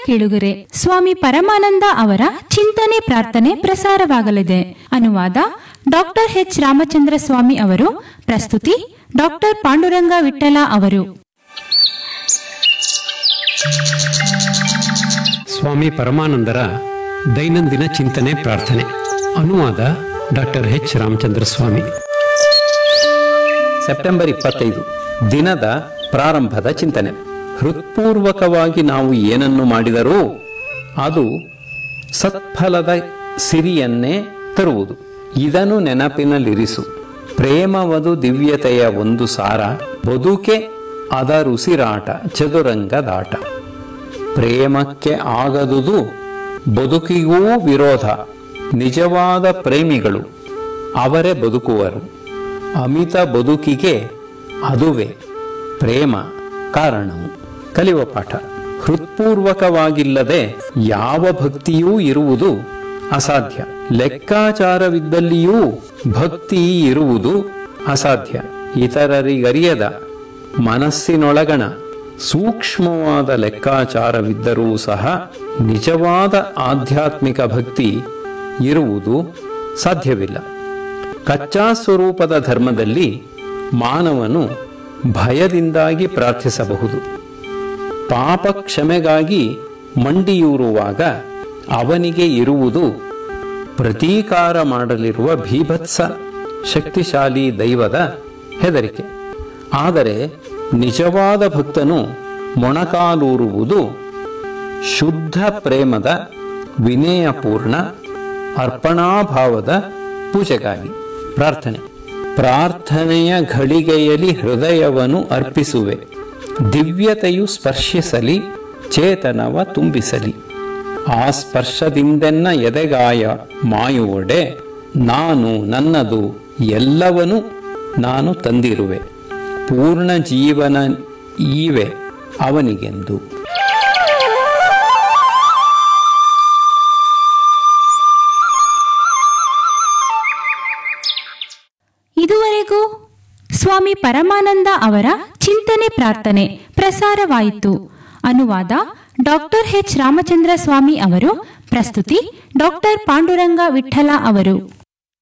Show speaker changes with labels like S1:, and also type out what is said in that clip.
S1: ಕೇಳುಗರೆ ಸ್ವಾಮಿ ಪರಮಾನಂದ ಅವರ ಚಿಂತನೆ ಪ್ರಾರ್ಥನೆ ಪ್ರಸಾರವಾಗಲಿದೆ ಅನುವಾದ ಡಾಕ್ಟರ್ ಎಚ್ ರಾಮಚಂದ್ರ ಸ್ವಾಮಿ ಅವರು ಪ್ರಸ್ತುತಿ ಡಾಕ್ಟರ್ ಪಾಂಡುರಂಗ ವಿಠಲ ಅವರು
S2: ಸ್ವಾಮಿ ಪರಮಾನಂದರ ದೈನಂದಿನ ಚಿಂತನೆ ಪ್ರಾರ್ಥನೆ ಅನುವಾದ doctor H Ramachandra Swamy
S3: September ಇಪ್ಪತ್ತೈದು ದಿನದ ಪ್ರಾರಂಭದ ಚಿಂತನೆ ಹೃತ್ಪೂರ್ವಕವಾಗಿ ನಾವು ಏನನ್ನು ಮಾಡಿದರೂ ಅದು ಸತ್ಫಲದ ಸಿರಿಯನ್ನೇ ತರುವುದು ಇದನ್ನು ನೆನಪಿನಲ್ಲಿರಿಸು ಪ್ರೇಮವದು ದಿವ್ಯತೆಯ ಒಂದು ಸಾರ ಬದುಕೆ ಅದರುಸಿರಾಟ ಚದುರಂಗದಾಟ ಪ್ರೇಮಕ್ಕೆ ಆಗದುದು ಬದುಕಿಗೂ ವಿರೋಧ ನಿಜವಾದ ಪ್ರೇಮಿಗಳು ಅವರೇ ಬದುಕುವರು ಅಮಿತ ಬದುಕಿಗೆ ಅದುವೇ ಪ್ರೇಮ ಕಾರಣವು ಕಲಿಯುವ ಪಾಠ ಹೃತ್ಪೂರ್ವಕವಾಗಿಲ್ಲದೆ ಯಾವ ಭಕ್ತಿಯೂ ಇರುವುದು ಅಸಾಧ್ಯ ಲೆಕ್ಕಾಚಾರವಿದ್ದಲ್ಲಿಯೂ ಭಕ್ತಿ ಇರುವುದು ಅಸಾಧ್ಯ ಇತರರಿಗರಿಯದ ಮನಸ್ಸಿನೊಳಗಣ ಸೂಕ್ಷ್ಮವಾದ ಲೆಕ್ಕಾಚಾರವಿದ್ದರೂ ಸಹ ನಿಜವಾದ ಆಧ್ಯಾತ್ಮಿಕ ಭಕ್ತಿ ಇರುವುದು ಸಾಧ್ಯವಿಲ್ಲ ಕಚ್ಚಾ ಸ್ವರೂಪದ ಧರ್ಮದಲ್ಲಿ ಮಾನವನು ಭಯದಿಂದಾಗಿ ಪ್ರಾರ್ಥಿಸಬಹುದು ಪಾಪ ಕ್ಷಮೆಗಾಗಿ ಮಂಡಿಯೂರುವಾಗ ಅವನಿಗೆ ಇರುವುದು ಪ್ರತೀಕಾರ ಮಾಡಲಿರುವ ಭೀಭತ್ಸ ಶಕ್ತಿಶಾಲಿ ದೈವದ ಹೆದರಿಕೆ ಆದರೆ ನಿಜವಾದ ಭಕ್ತನು ಮೊಣಕಾಲೂರುವುದು ಶುದ್ಧ ಪ್ರೇಮದ ವಿನಯಪೂರ್ಣ ಅರ್ಪಣಾಭಾವದ ಪೂಜೆಗಾಗಿ ಪ್ರಾರ್ಥನೆ ಪ್ರಾರ್ಥನೆಯ ಘಳಿಗೆಯಲ್ಲಿ ಹೃದಯವನ್ನು ಅರ್ಪಿಸುವೆ ದಿವ್ಯತೆಯು ಸ್ಪರ್ಶಿಸಲಿ ಚೇತನವ ತುಂಬಿಸಲಿ ಆ ಸ್ಪರ್ಶದಿಂದೆನ್ನ ಎದೆಗಾಯ ಮಾಯುವಡೆ ನಾನು ನನ್ನದು ಎಲ್ಲವನು ನಾನು ತಂದಿರುವೆ ಪೂರ್ಣ ಜೀವನ ಈವೆ ಅವನಿಗೆಂದು
S1: ಇದುವರೆಗೂ ಸ್ವಾಮಿ ಪರಮಾನಂದ ಅವರ ಚಿಂತನೆ ಪ್ರಾರ್ಥನೆ ಪ್ರಸಾರವಾಯಿತು ಅನುವಾದ ಡಾಕ್ಟರ್ ಎಚ್ ರಾಮಚಂದ್ರ ಸ್ವಾಮಿ ಅವರು ಪ್ರಸ್ತುತಿ ಡಾಕ್ಟರ್ ಪಾಂಡುರಂಗ ವಿಠಲ ಅವರು